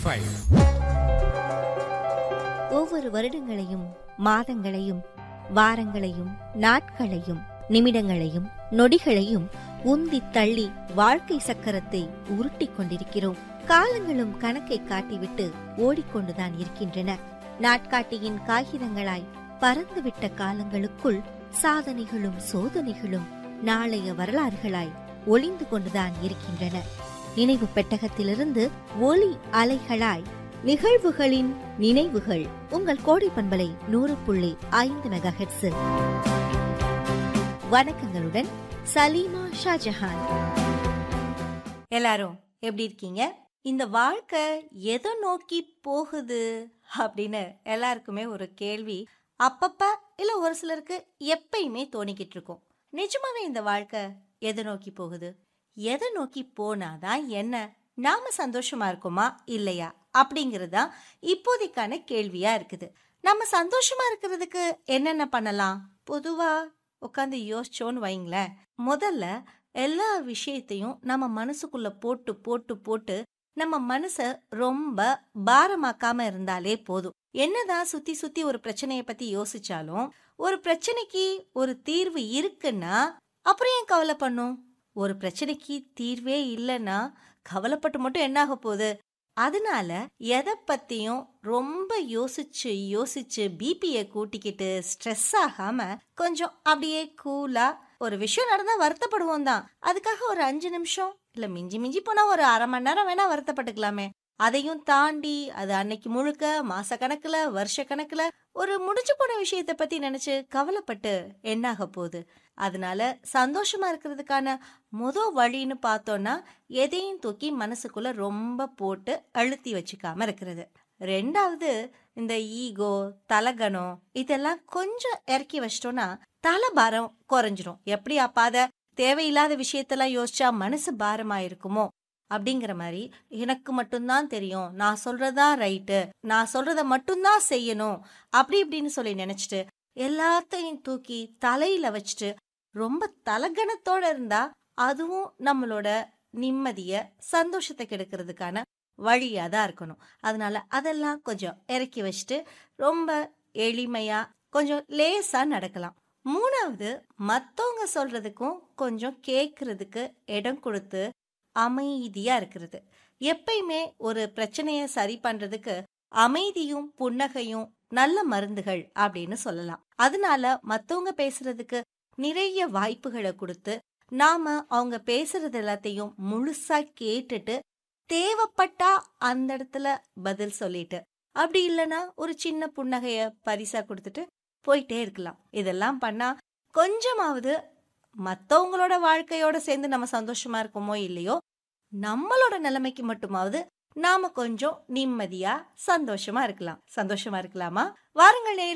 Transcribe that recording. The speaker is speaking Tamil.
five, ஒவ்வொரு வருடங்களையும் மாதங்களையும் வாரங்களையும் நாட்களையும் நிமிடங்களையும் நொடிகளையும் உந்தித் தள்ளி வாழ்க்கை சக்கரத்தை உருட்டிக் கொண்டிருக்கிறோம் காலங்களும் கணக்கை காட்டிவிட்டு ஓடிக்கொண்டுதான் இருக்கின்றன நாட்காட்டியின் காகிதங்களாய் பறந்துவிட்ட காலங்களுக்குள் சாதனைகளும் சோதனைகளும் நாளைய வரலாறுகளாய் ஒளிந்து கொண்டுதான் இருக்கின்றன நினைவு பெட்டகத்திலிருந்து ஒலி அலைகளாய் நிகழ்வுகளின் நினைவுகள் உங்கள் கோடை பண்பலை நூறு புள்ளி ஐந்து மெகா வணக்கங்களுடன் சலீமா ஷாஜஹான் எல்லாரும் எப்படி இருக்கீங்க இந்த வாழ்க்கை எதை நோக்கி போகுது அப்படின்னு எல்லாருக்குமே ஒரு கேள்வி அப்பப்ப இல்ல ஒரு சிலருக்கு எப்பயுமே தோணிக்கிட்டு இருக்கும் நிஜமாவே இந்த வாழ்க்கை எதை நோக்கி போகுது எதை நோக்கி போனாதான் என்ன நாம சந்தோஷமா இருக்கோமா இல்லையா அப்படிங்கிறது தான் இப்போதைக்கான கேள்வியா இருக்குது நம்ம சந்தோஷமா இருக்கிறதுக்கு என்னென்ன பண்ணலாம் பொதுவா உட்காந்து யோசிச்சோன்னு வைங்களேன் முதல்ல எல்லா விஷயத்தையும் நம்ம மனசுக்குள்ள போட்டு போட்டு போட்டு நம்ம மனச ரொம்ப பாரமாக்காம இருந்தாலே போதும் என்னதான் சுத்தி சுத்தி ஒரு பிரச்சனைய பத்தி யோசிச்சாலும் ஒரு பிரச்சனைக்கு ஒரு தீர்வு இருக்குன்னா அப்புறம் ஏன் கவலை பண்ணும் ஒரு பிரச்சனைக்கு தீர்வே இல்லைன்னா கவலைப்பட்டு மட்டும் என்ன ஆக போகுது அதனால எதை பத்தியும் ரொம்ப யோசிச்சு யோசிச்சு பிபியை கூட்டிக்கிட்டு ஸ்ட்ரெஸ் ஆகாம கொஞ்சம் அப்படியே கூலா ஒரு விஷயம் நடந்தா வருத்தப்படுவோம் தான் அதுக்காக ஒரு அஞ்சு நிமிஷம் இல்ல மிஞ்சி மிஞ்சி போனா ஒரு அரை மணி நேரம் வேணா வருத்தப்பட்டுக்கலாமே அதையும் தாண்டி அது அன்னைக்கு முழுக்க மாச கணக்குல வருஷ கணக்குல ஒரு முடிஞ்சு போன விஷயத்தை பத்தி நினைச்சு கவலைப்பட்டு என்னாக போகுது அதனால சந்தோஷமா இருக்கிறதுக்கான முத வழின்னு பார்த்தோம்னா எதையும் தூக்கி மனசுக்குள்ள ரொம்ப போட்டு அழுத்தி வச்சுக்காம இருக்கிறது ரெண்டாவது இந்த ஈகோ தலகணம் இதெல்லாம் கொஞ்சம் இறக்கி வச்சிட்டோம்னா தலபாரம் குறைஞ்சிரும் எப்படி அப்பாத தேவையில்லாத விஷயத்தெல்லாம் யோசிச்சா மனசு பாரமா இருக்குமோ அப்படிங்கிற மாதிரி எனக்கு மட்டும்தான் தெரியும் நான் சொல்றதா ரைட்டு நான் சொல்றத மட்டும்தான் செய்யணும் அப்படி இப்படின்னு சொல்லி நினைச்சிட்டு எல்லாத்தையும் தூக்கி தலையில வச்சுட்டு ரொம்ப தலகணத்தோட இருந்தா அதுவும் நம்மளோட நிம்மதிய சந்தோஷத்தை கெடுக்கிறதுக்கான வழியா தான் இருக்கணும் அதனால அதெல்லாம் கொஞ்சம் இறக்கி வச்சுட்டு ரொம்ப எளிமையா கொஞ்சம் லேசா நடக்கலாம் மூணாவது மத்தவங்க சொல்றதுக்கும் கொஞ்சம் கேட்கறதுக்கு இடம் கொடுத்து அமைதியா இருக்கிறது எப்பயுமே ஒரு பிரச்சனைய சரி பண்றதுக்கு அமைதியும் புன்னகையும் நல்ல மருந்துகள் அப்படின்னு சொல்லலாம் அதனால மத்தவங்க பேசுறதுக்கு நிறைய வாய்ப்புகளை கொடுத்து நாம அவங்க பேசுறது எல்லாத்தையும் முழுசா கேட்டுட்டு தேவைப்பட்டா அந்த இடத்துல பதில் சொல்லிட்டு அப்படி இல்லைன்னா ஒரு சின்ன புன்னகைய பரிசா கொடுத்துட்டு போயிட்டே இருக்கலாம் இதெல்லாம் பண்ணா கொஞ்சமாவது மத்தவங்களோட வாழ்க்கையோட சேர்ந்து நம்ம சந்தோஷமா இருக்கோமோ இல்லையோ நம்மளோட நிலைமைக்கு மட்டுமாவது நாம கொஞ்சம் நிம்மதியா சந்தோஷமா இருக்கலாம் சந்தோஷமா இருக்கலாமா வாருங்கள் நேயர்களே,